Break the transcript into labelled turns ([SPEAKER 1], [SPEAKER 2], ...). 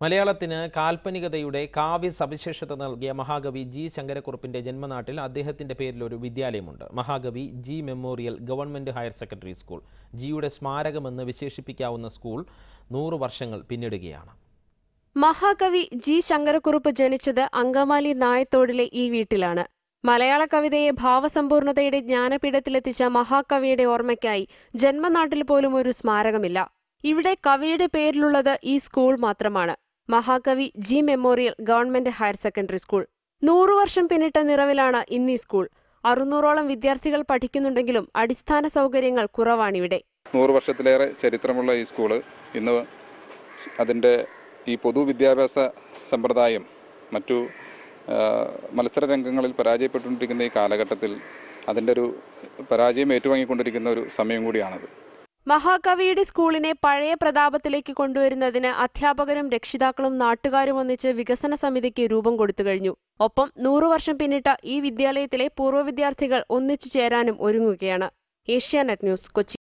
[SPEAKER 1] മലയാളത്തിന് കാൽപ്പനികതയുടെ കാവ്യ സവിശേഷത നൽകിയ മഹാകവി ജി ശങ്കരക്കുറുപ്പിന്റെ ജന്മനാട്ടിൽ അദ്ദേഹത്തിന്റെ പേരിൽ ഒരു വിദ്യാലയമുണ്ട് മഹാകവി G memorial government higher secondary school ജിയുടെ സ്മാരകമെന്ന് വിശേഷിപ്പിക്കാവുന്ന സ്കൂൾ നൂറു വർഷങ്ങൾ പിന്നിടുകയാണ്
[SPEAKER 2] മഹാകവി ജി ശങ്കരക്കുറുപ്പ് ജനിച്ചത് അങ്കമാലി നായത്തോടിലെ ഈ വീട്ടിലാണ് മലയാള കവിതയെ ഭാവസമ്പൂർണതയുടെ ജ്ഞാനപീഠത്തിലെത്തിച്ച മഹാകവിയുടെ ഓർമ്മയ്ക്കായി ജന്മനാട്ടിൽ പോലും ഒരു സ്മാരകമില്ല ഇവിടെ കവിയുടെ പേരിലുള്ളത് ഈ സ്കൂൾ മാത്രമാണ് മഹാകവി G memorial government higher secondary school നൂറു വർഷം പിന്നിട്ട നിറവിലാണ് ഇന്ന് ഈ സ്കൂൾ അറുന്നൂറോളം വിദ്യാർത്ഥികൾ പഠിക്കുന്നുണ്ടെങ്കിലും അടിസ്ഥാന സൗകര്യങ്ങൾ കുറവാണിവിടെ
[SPEAKER 3] നൂറ് വർഷത്തിലേറെ ചരിത്രമുള്ള ഈ സ്കൂള് ഇന്ന് അതിൻ്റെ ഈ പൊതുവിദ്യാഭ്യാസ സമ്പ്രദായം മറ്റു ആ, മത്സര രംഗങ്ങളിൽ പരാജയപ്പെട്ടുകൊണ്ടിരിക്കുന്ന ഈ കാലഘട്ടത്തിൽ അതിൻ്റെ ഒരു പരാജയം ഏറ്റുവാങ്ങിക്കൊണ്ടിരിക്കുന്ന ഒരു സമയം കൂടിയാണത്
[SPEAKER 2] മഹാകവിയുടെ സ്കൂളിനെ പഴയ പ്രതാപത്തിലേക്ക് കൊണ്ടുവരുന്നതിന് അധ്യാപകരും രക്ഷിതാക്കളും നാട്ടുകാരും ഒന്നിച്ച് വികസന സമിതിക്ക് രൂപം കൊടുത്തു കഴിഞ്ഞു ഒപ്പം നൂറു വർഷം പിന്നിട്ട ഈ വിദ്യാലയത്തിലെ പൂർവ്വ വിദ്യാർത്ഥികൾ ഒന്നിച്ചു ചേരാനും ഒരുങ്ങുകയാണ് ഏഷ്യാനെറ്റ് ന്യൂസ് കൊച്ചി